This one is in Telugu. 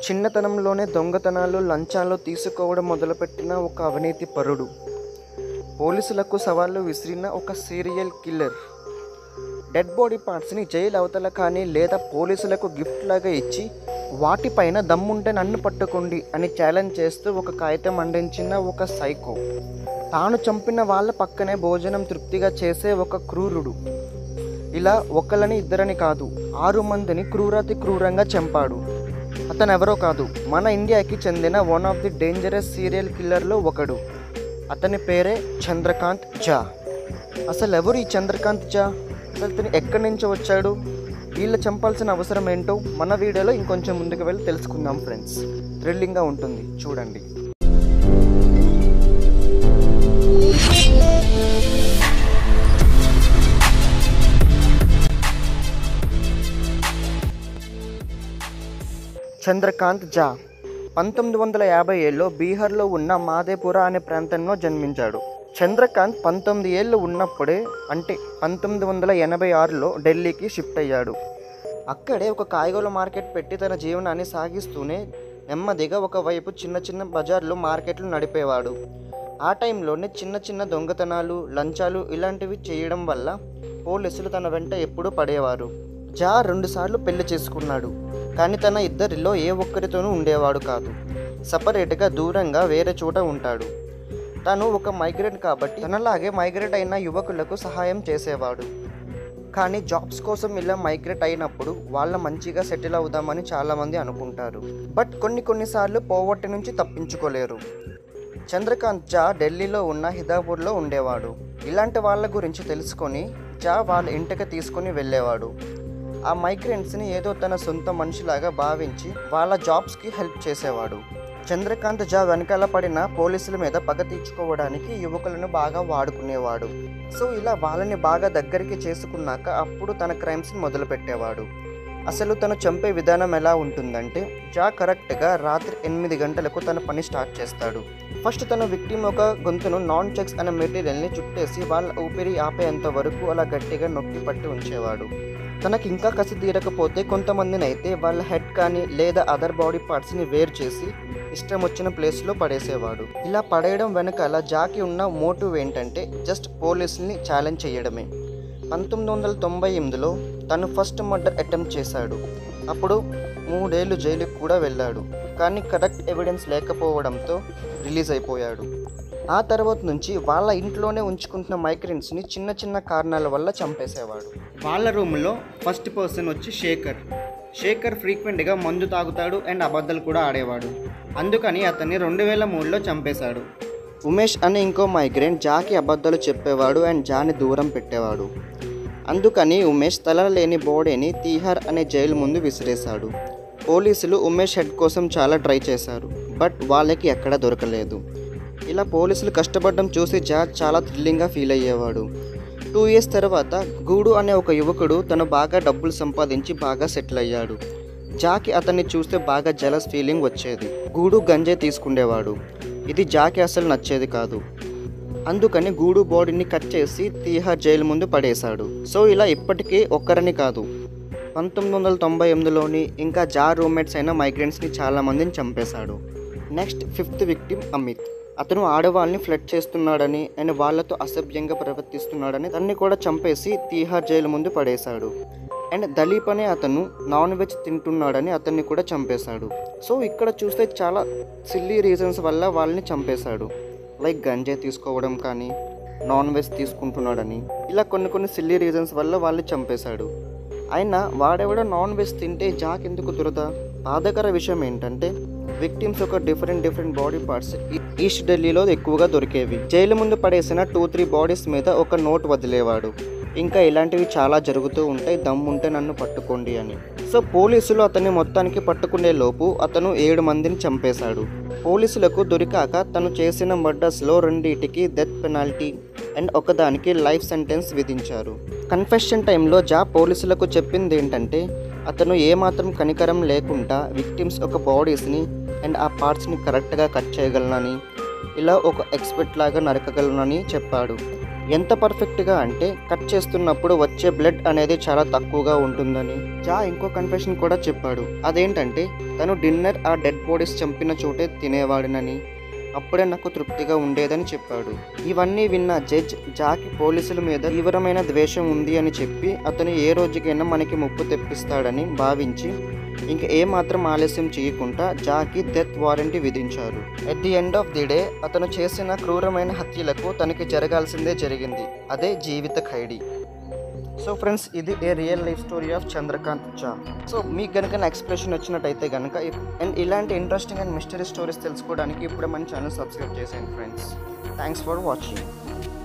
చిన్నతనంలోనే దొంగతనాలు లంచాలు తీసుకోవడం మొదలుపెట్టిన ఒక అవినీతి పరుడు పోలీసులకు సవాళ్ళు విసిరిన ఒక సీరియల్ కిల్లర్ డెడ్ బాడీ పార్ట్స్ని జైలు అవతల కానీ లేదా పోలీసులకు గిఫ్ట్ లాగా ఇచ్చి వాటిపైన దమ్ముంటే నన్ను పట్టుకోండి అని ఛాలెంజ్ చేస్తూ ఒక కాగితం అందించిన ఒక సైకో తాను చంపిన వాళ్ళ పక్కనే భోజనం తృప్తిగా చేసే ఒక క్రూరుడు ఇలా ఒకళ్ళని ఇద్దరని కాదు ఆరు మందిని క్రూరాతి క్రూరంగా చంపాడు అతను ఎవరో కాదు మన ఇండియాకి చెందిన one of the dangerous serial కిల్లర్లో ఒకడు అతని పేరే చంద్రకాంత్ జా అసలు ఎవరు ఈ చంద్రకాంత్ జా అసలు ఇతను ఎక్కడి నుంచి వచ్చాడు వీళ్ళు చంపాల్సిన అవసరం ఏంటో మన వీడియోలో ఇంకొంచెం ముందుకు వెళ్ళి తెలుసుకుందాం ఫ్రెండ్స్ థ్రిల్లింగ్గా ఉంటుంది చూడండి చంద్రకాంత్ జా పంతొమ్మిది వందల యాభై ఏళ్ళలో బీహార్లో ఉన్న మాదేపుర అనే ప్రాంతంలో జన్మించాడు చంద్రకాంత్ పంతొమ్మిది ఏళ్ళు ఉన్నప్పుడే అంటే పంతొమ్మిది వందల ఎనభై ఆరులో ఢిల్లీకి షిఫ్ట్ అయ్యాడు అక్కడే ఒక కాయగూరల మార్కెట్ పెట్టి తన జీవనాన్ని సాగిస్తూనే నెమ్మదిగా ఒకవైపు చిన్న చిన్న బజార్లు మార్కెట్లు నడిపేవాడు ఆ టైంలోనే చిన్న చిన్న దొంగతనాలు లంచాలు ఇలాంటివి చేయడం వల్ల పోలీసులు తన వెంట ఎప్పుడూ పడేవారు జా రెండుసార్లు పెళ్లి చేసుకున్నాడు కానీ తన ఇద్దరిలో ఏ ఒక్కరితోనూ ఉండేవాడు కాదు సపరేట్గా దూరంగా వేరే చోట ఉంటాడు తను ఒక మైగ్రెంట్ కాబట్టి తనలాగే మైగ్రేట్ అయిన యువకులకు సహాయం చేసేవాడు కానీ జాబ్స్ కోసం ఇలా మైగ్రేట్ అయినప్పుడు వాళ్ళ మంచిగా సెటిల్ అవుదామని చాలామంది అనుకుంటారు బట్ కొన్ని కొన్నిసార్లు పోవర్టీ నుంచి తప్పించుకోలేరు చంద్రకాంత్ జా ఢిల్లీలో ఉన్న హిదాపూర్లో ఉండేవాడు ఇలాంటి వాళ్ళ గురించి తెలుసుకొని జా వాళ్ళ ఇంటికి తీసుకొని వెళ్ళేవాడు ఆ మైగ్రెంట్స్ని ఏదో తన సొంత మనిషిలాగా భావించి వాళ్ళ జాబ్స్కి హెల్ప్ చేసేవాడు చంద్రకాంత్ జా వెనకాల పడిన పోలీసుల మీద పగ తీర్చుకోవడానికి యువకులను బాగా వాడుకునేవాడు సో ఇలా వాళ్ళని బాగా దగ్గరికి చేసుకున్నాక అప్పుడు తన క్రైమ్స్ని మొదలుపెట్టేవాడు అసలు తను చంపే విధానం ఎలా ఉంటుందంటే జా కరెక్ట్గా రాత్రి ఎనిమిది గంటలకు తన పని స్టార్ట్ చేస్తాడు ఫస్ట్ తన విక్టిమ్ ఒక గొంతును నాన్ చెక్స్ అనే మెటీరియల్ని చుట్టేసి వాళ్ళ ఊపిరి ఆపేంత వరకు అలా గట్టిగా నొక్కి పట్టి ఉంచేవాడు తనకి ఇంకా కసి తీరకపోతే కొంతమందిని అయితే వాళ్ళ హెడ్ కానీ లేదా అదర్ బాడీ పార్ట్స్ని వేరు చేసి ఇష్టం వచ్చిన ప్లేస్లో పడేసేవాడు ఇలా పడేయడం వెనకాల జాకి ఉన్న మోటివ్ ఏంటంటే జస్ట్ పోలీసుల్ని ఛాలెంజ్ చేయడమే పంతొమ్మిది వందల తొంభై ఎనిమిదిలో తను ఫస్ట్ మర్డర్ అటెంప్ట్ చేశాడు అప్పుడు మూడేళ్లు జైలుకి కూడా వెళ్ళాడు కానీ కరెక్ట్ ఎవిడెన్స్ లేకపోవడంతో రిలీజ్ అయిపోయాడు ఆ తర్వాత నుంచి వాళ్ళ ఇంట్లోనే ఉంచుకుంటున్న మైగ్రెంట్స్ని చిన్న చిన్న కారణాల వల్ల చంపేసేవాడు వాళ్ళ రూమ్లో ఫస్ట్ పర్సన్ వచ్చి శేఖర్ శేఖర్ ఫ్రీక్వెంట్గా మందు తాగుతాడు అండ్ అబద్ధాలు కూడా ఆడేవాడు అందుకని అతన్ని రెండు వేల మూడులో చంపేశాడు ఉమేష్ అనే ఇంకో మైగ్రెంట్ జాకి అబద్ధాలు చెప్పేవాడు అండ్ జాని దూరం పెట్టేవాడు అందుకని ఉమేష్ తల లేని బాడీని తీహార్ అనే జైలు ముందు విసిరేశాడు పోలీసులు ఉమేష్ హెడ్ కోసం చాలా ట్రై చేశారు బట్ వాళ్ళకి ఎక్కడా దొరకలేదు ఇలా పోలీసులు కష్టపడడం చూసి జా చాలా థ్రిల్లింగ్గా ఫీల్ అయ్యేవాడు టూ ఇయర్స్ తర్వాత గూడు అనే ఒక యువకుడు తను బాగా డబ్బులు సంపాదించి బాగా సెటిల్ అయ్యాడు జాకి అతన్ని చూస్తే బాగా జలస్ ఫీలింగ్ వచ్చేది గూడు గంజే తీసుకుండేవాడు ఇది జాకి అసలు నచ్చేది కాదు అందుకని గూడు బాడీని కట్ చేసి తీహార్ జైలు ముందు పడేశాడు సో ఇలా ఇప్పటికీ ఒక్కరని కాదు పంతొమ్మిది వందల తొంభై ఎనిమిదిలోని ఇంకా జా రూమ్మేట్స్ అయిన మైగ్రెంట్స్ని చాలామందిని చంపేశాడు నెక్స్ట్ ఫిఫ్త్ విక్టిమ్ అమిత్ అతను ఆడవాళ్ళని ఫ్లడ్ చేస్తున్నాడని అండ్ వాళ్ళతో అసభ్యంగా ప్రవర్తిస్తున్నాడని తన్ని కూడా చంపేసి తీహార్ జైలు ముందు పడేశాడు అండ్ దలీప్ అనే అతను నాన్ వెజ్ తింటున్నాడని అతన్ని కూడా చంపేశాడు సో ఇక్కడ చూస్తే చాలా సిల్లీ రీజన్స్ వల్ల వాళ్ళని చంపేశాడు లైక్ గంజే తీసుకోవడం కానీ నాన్ వెజ్ తీసుకుంటున్నాడని ఇలా కొన్ని కొన్ని సిల్లీ రీజన్స్ వల్ల వాళ్ళని చంపేశాడు అయినా వాడెవడో నాన్ వెజ్ తింటే జాక్ ఎందుకు దురద బాధాకర విషయం ఏంటంటే విక్టిమ్స్ ఒక different different body parts east ఢిల్లీలో ఎక్కువగా దొరికేవి జైలు ముందు పడేసిన టూ త్రీ బాడీస్ మీద ఒక నోట్ వదిలేవాడు ఇంకా ఇలాంటివి చాలా జరుగుతూ ఉంటాయి దమ్ముంటే నన్ను పట్టుకోండి అని సో పోలీసులు అతన్ని మొత్తానికి పట్టుకునే లోపు అతను ఏడు మందిని చంపేశాడు పోలీసులకు దొరికాక తను చేసిన మర్డర్స్లో రెండింటికి డెత్ పెనాల్టీ అండ్ ఒకదానికి లైఫ్ సెంటెన్స్ విధించారు కన్ఫెషన్ టైంలో జా పోలీసులకు చెప్పింది ఏంటంటే అతను ఏమాత్రం కనికరం లేకుండా విక్టిమ్స్ ఒక బాడీస్ని అండ్ ఆ పార్ట్స్ని కరెక్ట్గా కట్ చేయగలనని ఇలా ఒక ఎక్స్పర్ట్ లాగా నరకగలనని చెప్పాడు ఎంత పర్ఫెక్ట్గా అంటే కట్ చేస్తున్నప్పుడు వచ్చే బ్లడ్ అనేది చాలా తక్కువగా ఉంటుందని జా ఇంకో కన్ఫెషన్ కూడా చెప్పాడు అదేంటంటే తను డిన్నర్ ఆ డెడ్ బాడీస్ చంపిన చోటే తినేవాడినని అప్పుడే నాకు తృప్తిగా ఉండేదని చెప్పాడు ఇవన్నీ విన్న జడ్జ్ జాకి పోలీసుల మీద తీవ్రమైన ద్వేషం ఉంది అని చెప్పి అతను ఏ రోజుకైనా మనకి ముప్పు తెప్పిస్తాడని భావించి ఇంక ఏమాత్రం ఆలస్యం చేయకుండా జాకి డెత్ వారెంటీ విధించారు at the end of the day అతను చేసిన క్రూరమైన హత్యలకు తనకి జరగాల్సిందే జరిగింది అదే జీవిత ఖైడీ సో ఫ్రెండ్స్ ఇది a real life story of Chandrakant Jha so మీకు కనుక నా ఎక్స్ప్రెషన్ వచ్చినట్టయితే కనుక అండ్ ఇలాంటి ఇంట్రెస్టింగ్ అండ్ మిస్టరీ స్టోరీస్ తెలుసుకోవడానికి ఇప్పుడే మన ఛానల్ సబ్స్క్రైబ్ చేసేయండి ఫ్రెండ్స్ థ్యాంక్స్ ఫర్ వాచింగ్